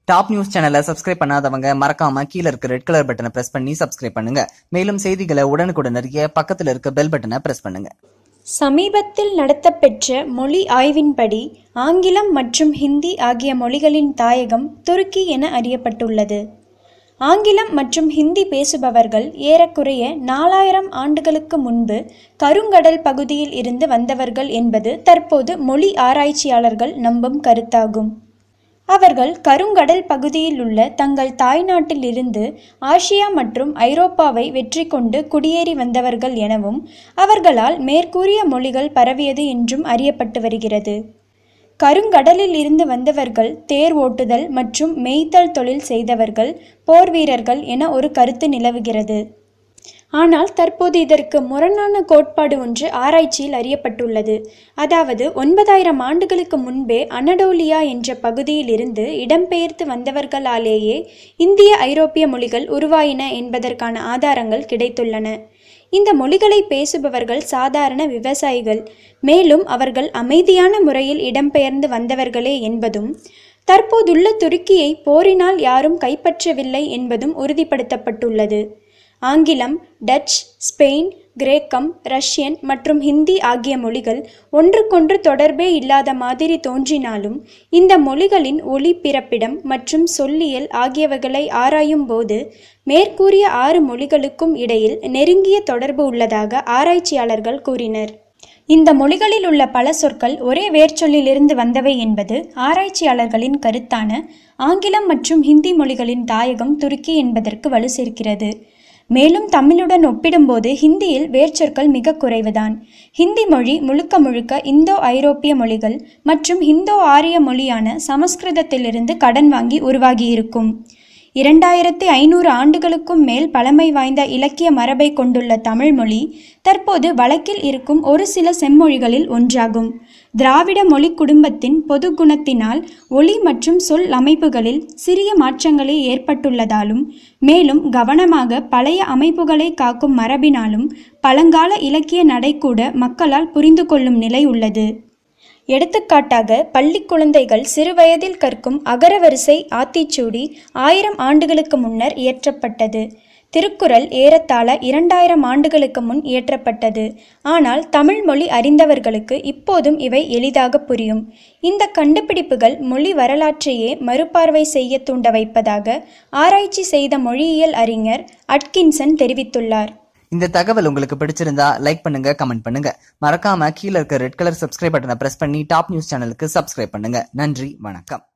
top news சேனலை subscribe பண்ணாதவங்க மறக்காம கீழ இருக்க ரெட் கலர் பட்டனை பிரஸ் பண்ணி சப்ஸ்கிரைப் பண்ணுங்க மேலும் செய்திகளை உடனுக்குடன் அறிய பக்கத்துல இருக்க பெல் பட்டனை பிரஸ் பண்ணுங்க சமீபத்தில் நடத்தப்பெற்ற மொழி ஆய்வின்படி ஆங்கிலம் மற்றும் ஹிந்தி ஆகிய மொழிகளின் தாயகம் துருக்கி என அறியப்பட்டுள்ளது ஆங்கிலம் மற்றும் ஹிந்தி பேசுபவர்கள் ஏறக்குறைய நாலாயிரம் ஆண்டுகளுக்கு முன்பு கருங்கடல் பகுதியில் இருந்து வந்தவர்கள் என்பது தற்போது மொழி ஆராய்ச்சியாளர்கள் நம்பும் கருத்தாகும் அவர்கள் கருங்கடல் பகுதியில் உள்ள தங்கள் தாய்நாட்டில் இருந்து ஆசியா மற்றும் ஐரோப்பாவை வெற்றி கொண்டு குடியேறி வந்தவர்கள் எனவும் அவர்களால் மேற்கூறிய மொழிகள் பரவியது என்றும் அறியப்பட்டு வருகிறது கருங்கடலில் இருந்து வந்தவர்கள் தேர் ஓட்டுதல் மற்றும் மேய்த்தல் தொழில் செய்தவர்கள் போர் வீரர்கள் என ஒரு கருத்து நிலவுகிறது ஆனால் தற்போது இதற்கு முரணான கோட்பாடு ஒன்று ஆராய்ச்சியில் அறியப்பட்டுள்ளது அதாவது ஒன்பதாயிரம் ஆண்டுகளுக்கு முன்பே அனடோலியா என்ற பகுதியில் இருந்து இடம்பெயர்த்து வந்தவர்களாலேயே இந்திய ஐரோப்பிய மொழிகள் உருவாயின என்பதற்கான ஆதாரங்கள் கிடைத்துள்ளன இந்த மொழிகளை பேசுபவர்கள் சாதாரண விவசாயிகள் மேலும் அவர்கள் அமைதியான முறையில் இடம்பெயர்ந்து வந்தவர்களே என்பதும் தற்போதுள்ள துருக்கியை போரினால் யாரும் கைப்பற்றவில்லை என்பதும் உறுதிப்படுத்தப்பட்டுள்ளது ஆங்கிலம் டச் ஸ்பெயின் கிரேக்கம் ரஷ்யன் மற்றும் ஹிந்தி ஆகிய மொழிகள் ஒன்றுக்கொன்று தொடர்பே இல்லாத மாதிரி தோன்றினாலும் இந்த மொழிகளின் ஒளி பிறப்பிடம் மற்றும் சொல்லியல் ஆகியவைகளை ஆராயும் போது மேற்கூறிய ஆறு மொழிகளுக்கும் இடையில் நெருங்கிய தொடர்பு உள்ளதாக ஆராய்ச்சியாளர்கள் கூறினர் இந்த மொழிகளில் உள்ள பல சொற்கள் ஒரே வேர்ச்சொல்லிலிருந்து வந்தவை என்பது ஆராய்ச்சியாளர்களின் கருத்தான ஆங்கிலம் மற்றும் ஹிந்தி மொழிகளின் தாயகம் துருக்கி என்பதற்கு வலு சேர்க்கிறது மேலும் தமிழுடன் ஒப்பிடும்போது ஹிந்தியில் வேர்ச்சொற்கள் மிக குறைவுதான் ஹிந்தி மொழி முழுக்க முழுக்க இந்தோ ஐரோப்பிய மொழிகள் மற்றும் இந்தோ ஆரிய மொழியான சமஸ்கிருதத்திலிருந்து கடன் வாங்கி உருவாகியிருக்கும் இரண்டாயிரத்தி ஐநூறு ஆண்டுகளுக்கும் மேல் பழமை வாய்ந்த இலக்கிய மரபை கொண்டுள்ள தமிழ் மொழி தற்போது வழக்கில் இருக்கும் ஒரு சில செம்மொழிகளில் ஒன்றாகும் திராவிட மொழி குடும்பத்தின் பொது குணத்தினால் ஒளி மற்றும் சொல் அமைப்புகளில் சிறிய மாற்றங்களே ஏற்பட்டுள்ளதாலும் மேலும் கவனமாக பழைய அமைப்புகளை காக்கும் மரபினாலும் பழங்கால இலக்கிய நடை கூட மக்களால் புரிந்து கொள்ளும் நிலை உள்ளது எடுத்துக்காட்டாக பள்ளி குழந்தைகள் சிறுவயதில் கற்கும் அகரவரிசை ஆத்திச்சூடி ஆயிரம் ஆண்டுகளுக்கு முன்னர் இயற்றப்பட்டது திருக்குறள் ஏறத்தாழ இரண்டாயிரம் ஆண்டுகளுக்கு முன் இயற்றப்பட்டது ஆனால் தமிழ் மொழி அறிந்தவர்களுக்கு இப்போதும் இவை எளிதாக புரியும் இந்த கண்டுபிடிப்புகள் மொழி வரலாற்றையே மறுபார்வை செய்ய தூண்ட வைப்பதாக ஆராய்ச்சி செய்த மொழியியல் அறிஞர் அட்கின்சன் தெரிவித்துள்ளார் இந்த தகவல் உங்களுக்கு பிடிச்சிருந்தா லைக் பண்ணுங்க கமெண்ட் பண்ணுங்க மறக்காம கீழ இருக்க ரெட் கலர் சப்ஸ்கிரைப் பட்டனை பிரஸ் பண்ணி டாப் நியூஸ் சேனலுக்கு சப்ஸ்கிரைப் பண்ணுங்க நன்றி வணக்கம்